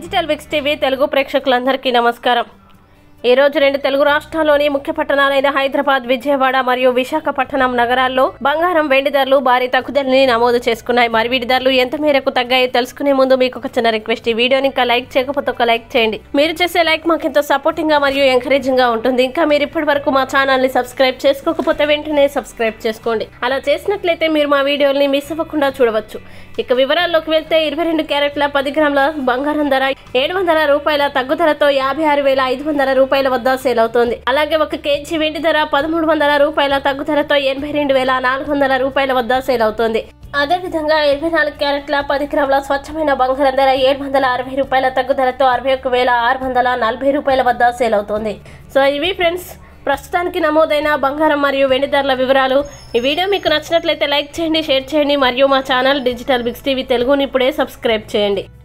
digital Vicks TV Telugu ప్రేక్షకులందరికీ నమస్కారం ఈ రోజు రెండు తెలుగు రాష్ట్రాల్లోని ముఖ్య పట్టణాలైన హైదరాబాద్ విజయవాడ మరియు విశాఖపట్నం నగరాల్లో బంగారం వెండి ధరలు భారీ తగ్గుదలని నమోదు చేసుకున్నాయి మరి వీటి ధరలు ఎంత మేరకు తగ్గాయో తెలుసుకునే ముందు మీకు ఒక చిన్న రిక్వెస్ట్ ఈ వీడియోని ఇంకా లైక్ చేయకపోతే ఒక లైక్ చేయండి మీరు చేసే లైక్ మాకు ఎంతో సపోర్టింగ్ గా మరియు ఎంకరేజింగ్ గా ఉంటుంది ఇంకా మీరు ఇప్పటి వరకు మా ఛానల్ ని సబ్స్క్రైబ్ చేసుకోకపోతే వెంటనే సబ్స్క్రైబ్ చేసుకోండి అలా చేసినట్లయితే మీరు మా వీడియోల్ని మిస్ అవ్వకుండా చూడవచ్చు ఇక వివరాల్లోకి వెళ్తే ఇరవై రెండు క్యారెట్ల పది గ్రాముల బంగారం ధర ఏడు వందల రూపాయల తగ్గుదలతో యాభై ఆరు వేల ఐదు వందల రూపాయల వద్ద సేల్ అవుతోంది అలాగే ఒక కేజీ వెండి ధర పదమూడు వందల రూపాయల తగ్గుదలతో ఎనభై రెండు వేల నాలుగు వందల రూపాయల వద్ద సేల్ అవుతోంది అదేవిధంగా ఇరవై నాలుగు క్యారెట్ల పది గ్రాముల స్వచ్ఛమైన బంగారం ధర ఏడు వందల అరవై రూపాయల తగ్గుదలతో అరవై ఒక్క వేల ఆరు వందల నలభై రూపాయల వద్ద సేల్ అవుతోంది సో ఇవి ఫ్రెండ్స్ ప్రస్తుతానికి నమోదైన బంగారం మరియు వెండి ధరల వివరాలు ఈ వీడియో మీకు నచ్చినట్లయితే లైక్ చేయండి షేర్ చేయండి మరియు మా ఛానల్ డిజిటల్ బిగ్స్ టీవీ తెలుగుని ఇప్పుడే సబ్స్క్రైబ్ చేయండి